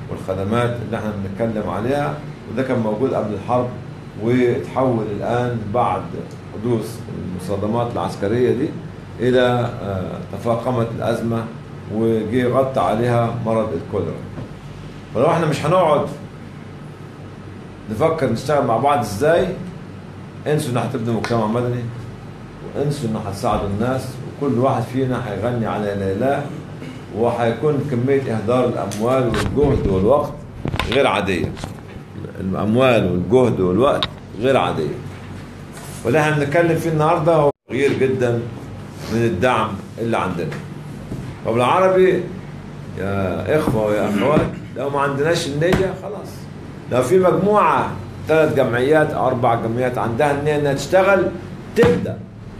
والخدمات اللي احنا بنتكلم عليها وده كان موجود قبل الحرب وتحول الآن بعد حدوث المصادمات العسكرية دي إلى آه، تفاقمت الأزمة وجي غطى عليها مرض الكوليرا ولو احنا مش هنقعد نفكر نشتغل مع بعض ازاي انسوا ان هتبنوا مجتمع مدني وانسوا ان هتساعدوا الناس وكل واحد فينا هيغني على لا اله وهيكون كميه اهدار الاموال والجهد والوقت غير عاديه الاموال والجهد والوقت غير عاديه واللي احنا بنتكلم فيه النهارده هو كبير جدا من الدعم اللي عندنا وبالعربي يا اخوه ويا اخوات لو ما عندناش النيه خلاص لو في مجموعه ثلاث جمعيات او اربع جمعيات عندها النيه انها تشتغل تبدا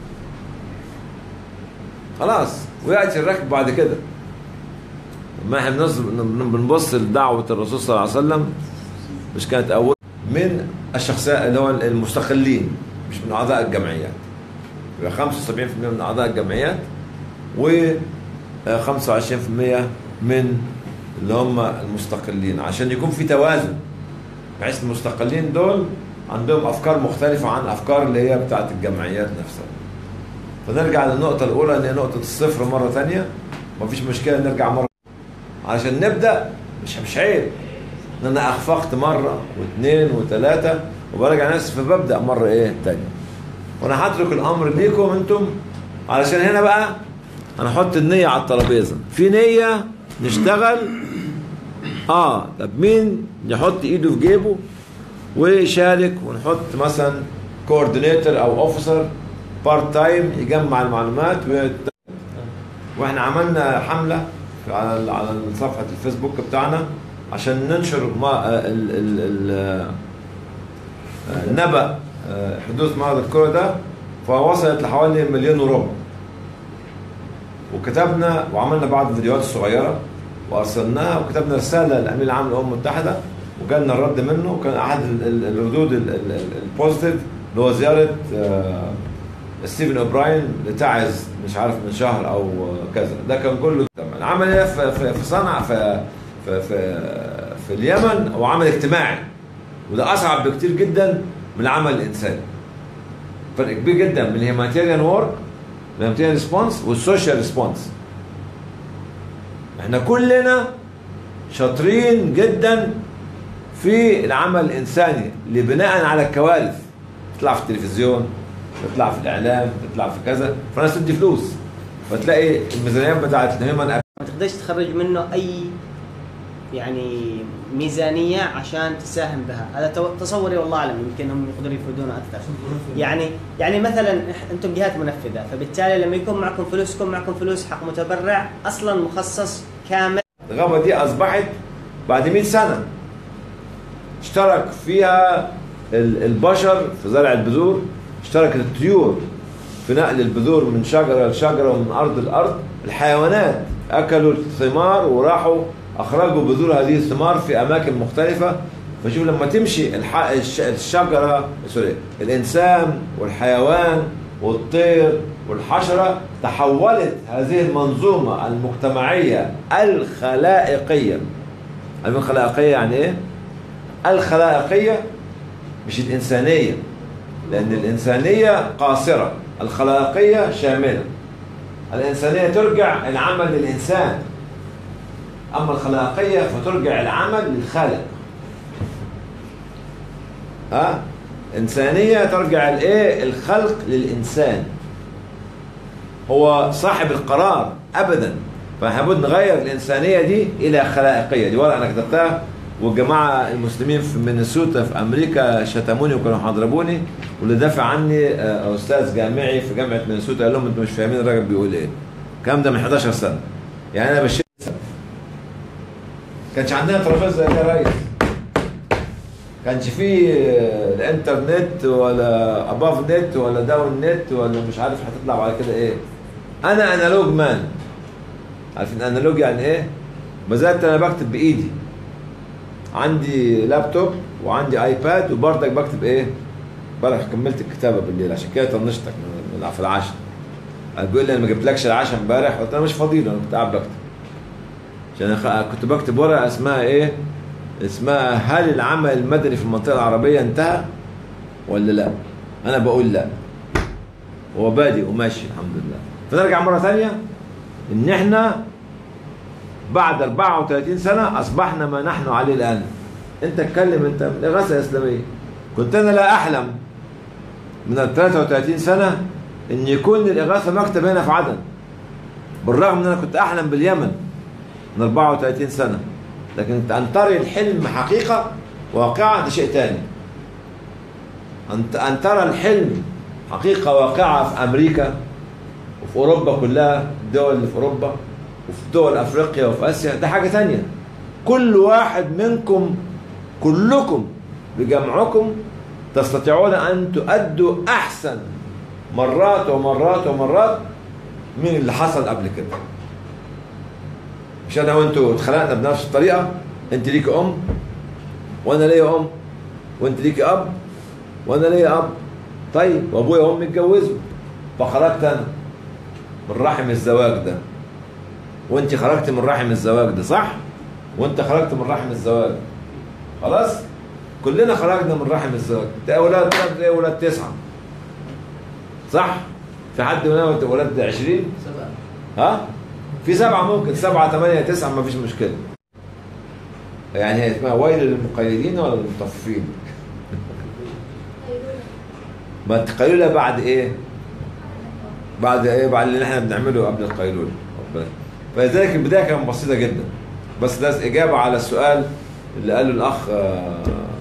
خلاص وياتي الركب بعد كده ما احنا بنص- بنبص لدعوه الرسول صلى الله عليه وسلم مش كانت اول من الشخصيات اللي هو المستقلين مش من اعضاء الجمعيات يبقى 75% من اعضاء الجمعيات و 25% من اللي هم المستقلين عشان يكون في توازن بحيث المستقلين دول عندهم افكار مختلفه عن افكار اللي هي بتاعت الجمعيات نفسها فنرجع للنقطه الاولى اللي هي نقطه الصفر مره ثانيه مفيش مشكله نرجع مره علشان نبدا مش مش عيب ان انا اخفقت مره واثنين وثلاثه وبرجع نفسي فببدا مره ايه تانية وانا هترك الامر ليكم انتم علشان هنا بقى هنحط النيه على الترابيزه في نيه نشتغل اه طب مين يحط ايده في جيبه ويشارك ونحط مثلا كوردينيتور او اوفيسر بارت تايم يجمع المعلومات ويت... واحنا عملنا حمله على على صفحه الفيسبوك بتاعنا عشان ننشر ما ال ال ال نبأ آه، حدوث مرض الكورونا ده فوصلت لحوالي مليون وربع وكتبنا وعملنا بعض الفيديوهات الصغيره وارسلناها وكتبنا رساله للامين العام للامم المتحده وجالنا الرد منه وكان احد ال- ال- الردود ال- ال- ال- البوزيتيف اللي هو زياره آه، ستيفن اوبراين لتعز مش عارف من شهر او كذا ده كان كله تمام عمل ايه في في في صنعاء في في في, في اليمن هو عمل اجتماعي وده اصعب بكتير جدا من العمل الانساني فرق كبير جدا من الهيماتيريان وورك الهيماتيريان ريسبونس والسوشيال ريسبونس احنا كلنا شاطرين جدا في العمل الانساني لبناء على الكوارث تطلع في التلفزيون تطلع في الاعلام تطلع في كذا فالناس تدي فلوس فتلاقي الميزانيات بتاعت الهيومن ما تقدرش تخرج منه اي يعني ميزانيه عشان تساهم بها هذا تو- تصوري والله اعلم يمكن هم يقدروا يفيدونا اكثر يعني يعني مثلا إح- انتم جهات منفذه فبالتالي لما يكون معكم فلوس يكون معكم فلوس حق متبرع اصلا مخصص كامل الغابة دي أصبحت بعد 100 سنة اشترك فيها ال- البشر في زرع البذور اشتركت الطيور في نقل البذور من شجرة لشجرة ومن أرض لأرض الحيوانات أكلوا الثمار وراحوا أخرجوا بذور هذه الثمار في أماكن مختلفة فشوف لما تمشي الح... الش... الشجرة سوري الإنسان والحيوان والطير والحشرة تحولت هذه المنظومة المجتمعية الخلائقية عارفين الخلائقية يعني إيه؟ الخلائقية مش الإنسانية لأن الإنسانية قاصرة الخلائقية شاملة الإنسانية ترجع العمل للإنسان أما الخلائقية فترجع العمل للخالق ها إنسانية ترجع الإيه الخلق للإنسان هو صاحب القرار أبدا فلابد نغير الإنسانية دي إلى خلائقية دي ورقة أنا كتبتها والجماعة المسلمين في مينيسوتا في أمريكا شتموني وكانوا هيضربوني واللي دافع عني آه، أستاذ جامعي في جامعة مينيسوتا قال لهم أنتوا مش فاهمين الراجل بيقول إيه الكلام ده من 11 سنة يعني أنا بشيل كانش عندنا ترابيزه زي دي يا ريس كانش فيه آه، الانترنت ولا اباف نت ولا داون نت ولا مش عارف هتطلع بعد كده ايه انا انالوج مان عارفين انالوج يعني ايه بدات انا بكتب بايدي عندي لابتوب وعندي ايباد وبرضك بكتب ايه امبارح كملت الكتابه بالليل عشان كده طنشتك من من- في العشاء بيقول لي انا ما جبتلكش العشاء امبارح قلت انا مش فاضي له، انا كنت قاعد بكتب عشان أنا خ- كنت بكتب ورقه اسمها ايه اسمها هل العمل المدني في المنطقة العربية انتهى ولا لا أنا بقول لا هو بادئ وماشي الحمد لله فنرجع مرة ثانية إن إحنا بعد 34 سنة أصبحنا ما نحن عليه الآن أنت اتكلم أنت من الإغاثة الإسلامية كنت أنا لا أحلم من ال 33 سنة إن يكون للإغاثة مكتب هنا في عدن بالرغم إن أنا كنت أحلم باليمن من 34 سنة لكن أن ترى الحلم حقيقة واقعة ده شيء تاني أن أن ترى الحلم حقيقة واقعة في أمريكا وفي أوروبا كلها الدول اللي في أوروبا وفي دول أفريقيا وفي آسيا ده حاجة تانية كل واحد منكم كلكم بجمعكم تستطيعون أن تؤدوا أحسن مرات ومرات ومرات من اللي حصل قبل كده مش انا وانتوا اتخلقنا بنفس الطريقه انت ليك ام وانا ليا ام وانت ليك اب وانا ليا اب طيب وابويا وامي اتجوزوا فخرجت انا من رحم الزواج ده وانت خرجت من رحم الزواج ده صح وانت خرجت من رحم الزواج خلاص كلنا خرجنا من رحم الزواج ده اولاد كام زي اولاد تسعه صح في حد هنا ولاد 20 ها في سبعة ممكن سبعة ثمانية تسعة ما فيش مشكلة يعني هي اسمها ويل للمقيدين ولا للمطففين ما القيلولة بعد ايه بعد ايه بعد اللي احنا بنعمله قبل القيلولة ربنا فلذلك البداية كانت بسيطة جدا بس ده إجابة على السؤال اللي قاله الأخ آه،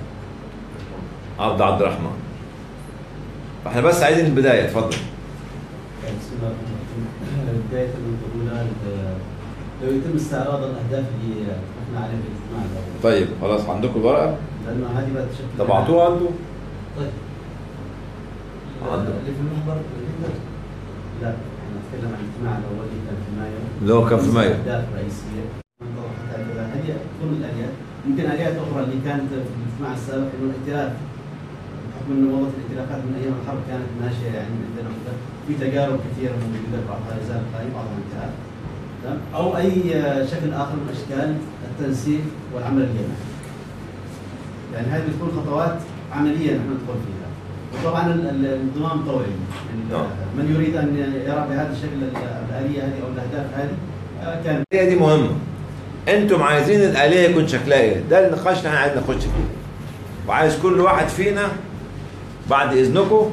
عبد عبد الرحمن فاحنا بس عايزين البداية اتفضل بسم الله الرحمن الرحيم بداية الأولى لو يتم استعراض الأهداف اللي اتفقنا عليها في الاجتماع الأول طيب خلاص عندكم الورقة لأنه هذه بقى تشكل طبعتوها انتوا طيب عنده. اللي في المحضر لا احنا نتكلم عن الاجتماع الأول اللي كان في مايو اللي هو كان في مايو. أهداف رئيسية انطرحت هكذا هذه كل الآليات يمكن آليات أخرى اللي كانت في الاجتماع السابق إنه الائتلاف بحكم انه موضوع الائتلافات من ايام الحرب كانت ماشيه يعني عندنا وكذا في تجارب كثيره موجوده بعضها لا زال قائم بعضها انتهى تمام؟ او اي شكل اخر من اشكال التنسيق والعمل الجماعي. يعني هذه بتكون خطوات عمليه نحن ندخل فيها. وطبعا ال- ال- الانضمام طوعي يعني نعم. من يريد ان يرى بهذا الشكل ال- الاليه هذه او الاهداف هذه آه، كان الآلية دي مهمة انتم عايزين الآلية يكون شكلها ايه ده النقاش اللي احنا عايزين نخش فيه وعايز كل واحد فينا بعد اذنكم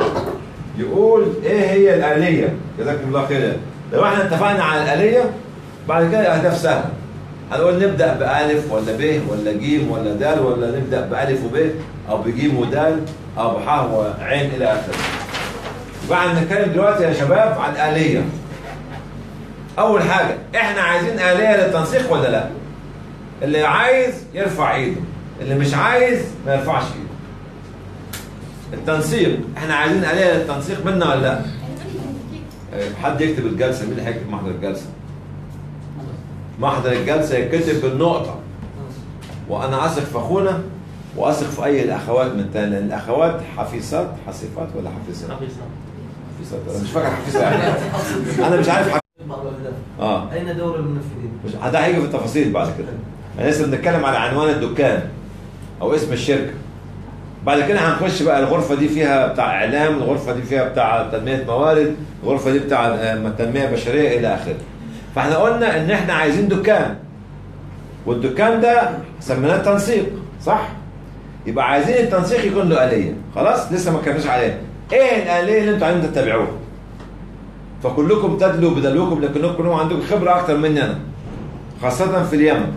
يقول ايه هي الآلية جزاكم الله خير لو احنا اتفقنا على الآلية بعد كده الأهداف سهلة هنقول نبدأ بألف ولا ب ولا ج ولا د ولا نبدأ بألف وب أو بجيم ودال أو بحاء وعين إلى آخره يبقى هنتكلم دلوقتي يا شباب عن الآلية اول حاجه احنا عايزين اليه للتنسيق ولا لا اللي عايز يرفع ايده اللي مش عايز ما يرفعش ايده التنسيق احنا عايزين اليه للتنسيق منا ولا لا اه، حد يكتب الجلسه مين اللي هيكتب محضر الجلسه محضر الجلسه يتكتب بالنقطه وانا اثق في اخونا واثق في اي الاخوات من تاني لان الاخوات حفيظات حصيفات ولا حفيظات حفيظات انا مش فاكر حفيظه يعني إيه. انا مش عارف حف... بعض الاهداف اه اين دور المنفذين؟ مش ده هيجي في التفاصيل بعد كده احنا لسه بنتكلم على عنوان الدكان او اسم الشركه بعد كده هنخش بقى الغرفه دي فيها بتاع اعلام الغرفه دي فيها بتاع تنميه موارد الغرفه دي بتاع آه، تنميه بشريه الى اخره فاحنا قلنا ان احنا عايزين دكان والدكان ده سميناه تنسيق صح يبقى عايزين التنسيق يكون له آلية خلاص لسه ما اتكلمناش عليها ايه الآلية اللي انتوا عايزين تتبعوها فكلكم تدلوا بدلوكم لكنكم كلكم عندكم خبرة أكتر مني أنا خاصة في اليمن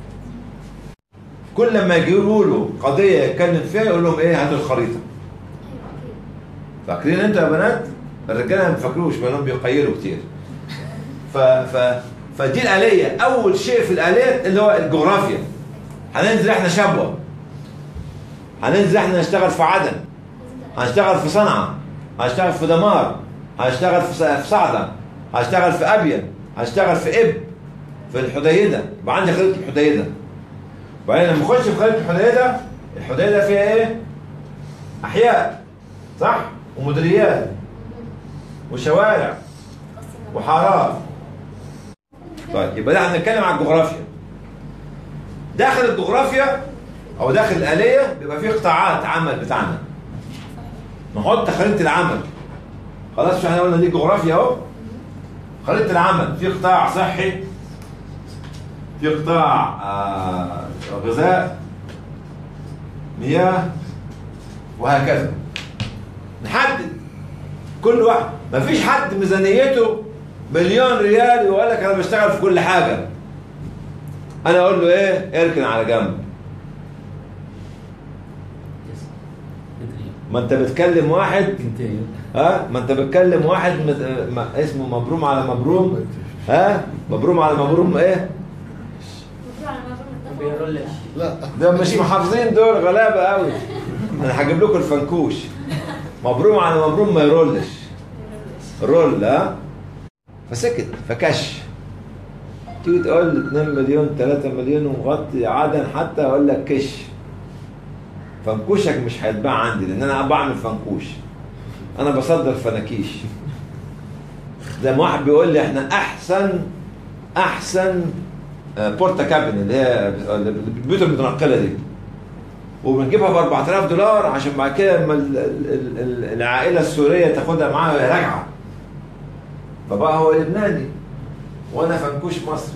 كل لما يجي يقولوا قضية يتكلم فيها يقول لهم إيه هاتوا الخريطة فاكرين أنتوا يا بنات الرجالة ما بيفكروش لأنهم بيقيلوا كتير ف ف فدي الآلية أول شيء في الآلية اللي هو الجغرافيا هننزل إحنا شبوة هننزل إحنا نشتغل في عدن هنشتغل في صنعاء هنشتغل في دمار هنشتغل في س- في صعدة هنشتغل في أبين هنشتغل في إب في الحديدة يبقى عندي خريطة الحديدة وبعدين لما اخش في خريطة الحديدة الحديدة فيها ايه؟ أحياء صح؟ ومديريات وشوارع وحارات طيب يبقى ده هنتكلم على الجغرافيا داخل الجغرافيا او داخل الآلية بيبقى فيه قطاعات عمل بتاعنا نحط خريطة العمل خلاص مش احنا قلنا دي جغرافيا اهو خريطة العمل في قطاع صحي في قطاع آه غذاء مياه وهكذا نحدد كل واحد مفيش حد ميزانيته مليون ريال ويقول لك انا بشتغل في كل حاجه انا اقول له ايه اركن على جنب ما انت بتكلم واحد ها ما انت بتكلم واحد مت... ما اسمه مبروم على مبروم ها مبروم على مبروم ايه بيرولش لا ده مش محافظين دول غلابه قوي انا هجيب لكم الفنكوش مبروم على مبروم ما يرولش رول ها فسكت فكش تيجي تقول 2 مليون 3 مليون ومغطي عدن حتى اقول لك كش فنكوشك مش هيتباع عندي لان انا بعمل فنكوش انا بصدر فناكيش زي ما واحد بيقول لي احنا احسن احسن آه، بورتا كابن اللي هي البيوت المتنقله دي وبنجيبها ب 4000 دولار عشان بعد كده لما ال- ال- ال- العائله السوريه تاخدها معاها وهي راجعه فبقى هو لبناني وانا فنكوش مصري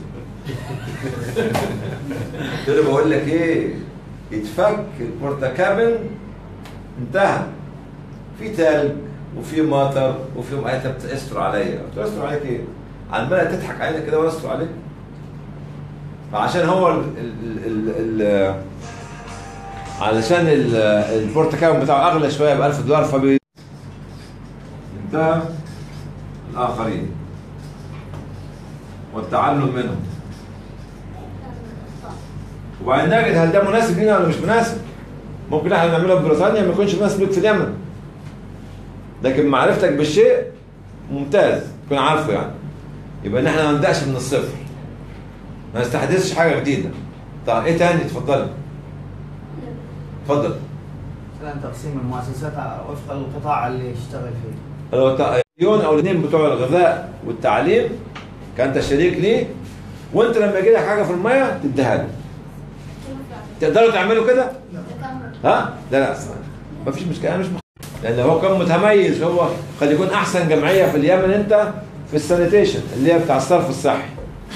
قلت له بقول لك ايه يتفك البورتا كابن انتهى في تلج وفي مطر وفي انت بتستر عليا قلت له استر عليك ايه؟ عماله تضحك علينا كده وانا استر عليك فعشان هو ال ال ال ال علشان ال- البورتكاون بتاعه اغلى شويه ب 1000 دولار فبي انتهى الاخرين والتعلم منهم وبعدين نجد هل ده مناسب لينا ولا مش مناسب ممكن احنا نعمله في بريطانيا ما يكونش مناسب لك في اليمن لكن معرفتك بالشيء ممتاز تكون عارفه يعني يبقى ان احنا ما نبداش من الصفر ما نستحدثش حاجه جديده طيب ايه تاني اتفضلي اتفضل مثلا تقسيم المؤسسات وفق القطاع اللي يشتغل فيه لو مليون او الاثنين بتوع الغذاء والتعليم كانت شريك ليه وانت لما يجي لك حاجه في الميه تديها له تقدروا تعملوا كده؟ ها؟ لا لا ما فيش مشكله أنا مش مخ... لان هو كان متميز هو قد يكون احسن جمعيه في اليمن انت في السانيتيشن اللي هي بتاع الصرف الصحي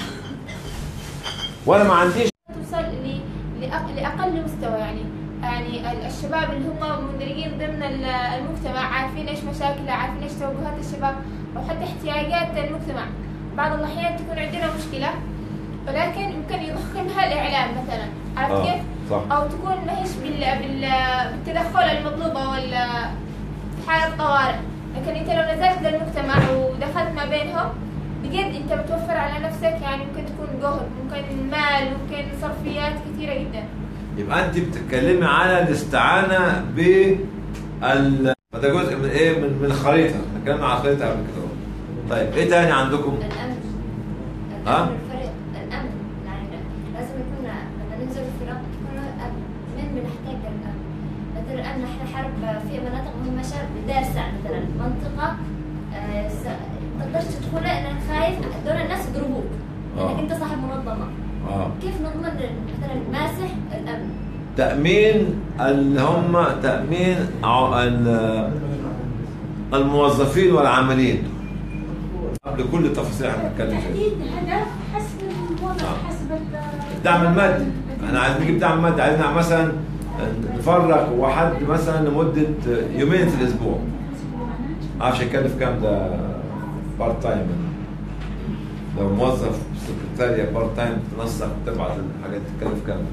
وانا ما عنديش توصل ل- لأق- لأقل مستوى يعني يعني ال- الشباب اللي هم مندرجين ضمن ال- المجتمع عارفين ايش مشاكله عارفين ايش توجهات الشباب او حتى احتياجات المجتمع بعض الاحيان تكون عندنا مشكله ولكن يمكن يضخمها الاعلام مثلا عرفت آه، كيف؟ صح. او تكون ما هيش بال... بال... بالتدخل المطلوب او ال- في حالة طوارئ لكن انت لو نزلت للمجتمع ودخلت ما بينهم بجد انت بتوفر على نفسك يعني ممكن تكون جهد ممكن مال ممكن صرفيات كثيرة جدا يبقى انت بتتكلمي على الاستعانه بال فده جزء من ايه من من الخريطه احنا اتكلمنا على الخريطه قبل كده اهو. طيب ايه تاني عندكم؟ الامن ها؟ الامن الفريق الامن يعني لازم يكون لما ننزل الفرق يكون امن من بنحتاج للامن مثل الامن احنا حرب في مناطق مهمشه بدارسه مثلا منطقه آه، س- تقدرش تدخلها انك خايف دول الناس يضربوك آه. انك انت صاحب منظمه اه كيف نضمن مثلا ماسح الامن تأمين اللي هم تأمين ع- ال- الموظفين والعاملين قبل كل التفاصيل احنا بنتكلم فيها تحديد هدف حسب الوضع آه. حسب ال- الدعم المادي احنا عايزين نجيب دعم مادي عايزين مثلا نفرغ واحد مثلا لمدة يومين في الأسبوع معرفش يكلف كام ده بارت تايم لو موظف سكرتارية بارت تايم تنسق تبعت الحاجات تكلف كام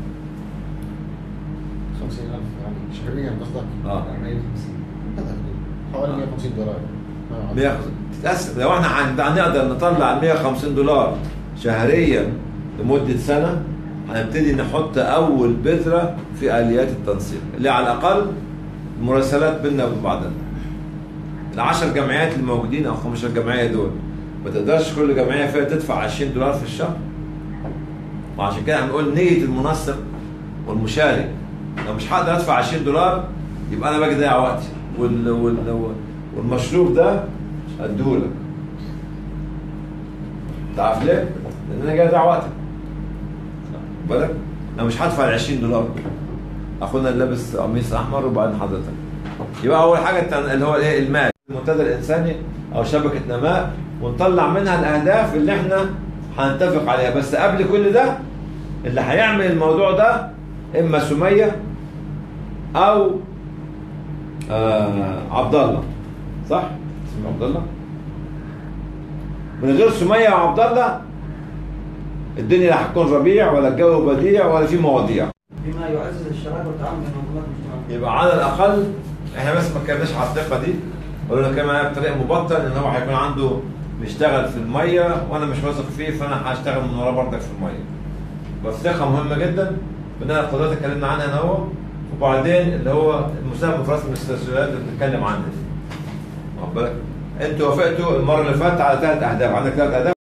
50000 يعني شهريا قصدك؟ اه. يعني حوالي 150 دولار آه. 100 تتقسم لو احنا هن- هنقدر نطلع 150 دولار شهريا لمدة سنة هنبتدي نحط أول بذرة في آليات التنسيق اللي على الأقل مراسلات بيننا وبين بعضنا العشر جمعيات اللي موجودين أو 15 جمعية دول ما تقدرش كل جمعية فيها تدفع 20 دولار في الشهر وعشان كده هنقول نية المنسق والمشارك لو مش هقدر ادفع 20 دولار يبقى انا باجي ضيع وقتي وال... وال... والمشروب ده اديهولك تعرف ليه؟ لان انا جاي اضيع وقتك بالك انا مش هدفع ال 20 دولار دول. اخونا اللي لابس قميص احمر وبعدين حضرتك يبقى اول حاجه التن- اللي هو الايه المال المنتدى الانساني او شبكه نماء ونطلع منها الاهداف اللي احنا هنتفق عليها بس قبل كل ده اللي هيعمل الموضوع ده اما سميه او آه عبد الله صح؟ اسمه عبد الله من غير سميه وعبد الله الدنيا لا هتكون ربيع ولا الجو بديع ولا في مواضيع بما يعزز الشراكه والتعاون بين منظومات المجتمع يبقى على الاقل احنا بس ما اتكلمناش على الثقه دي قلنا كمان بطريقه مبطل ان هو هيكون عنده بيشتغل في الميه وانا مش واثق فيه فانا هشتغل من وراه برضك في الميه. فالثقه مهمه جدا بناء القضايا اللي اتكلمنا عنها هنا هو وبعدين اللي هو المساهمه في رسم الاستراتيجيات اللي بنتكلم عنها دي. واخد بالك؟ انتوا وافقتوا المره اللي فاتت على ثلاث اهداف عندك ثلاث اهداف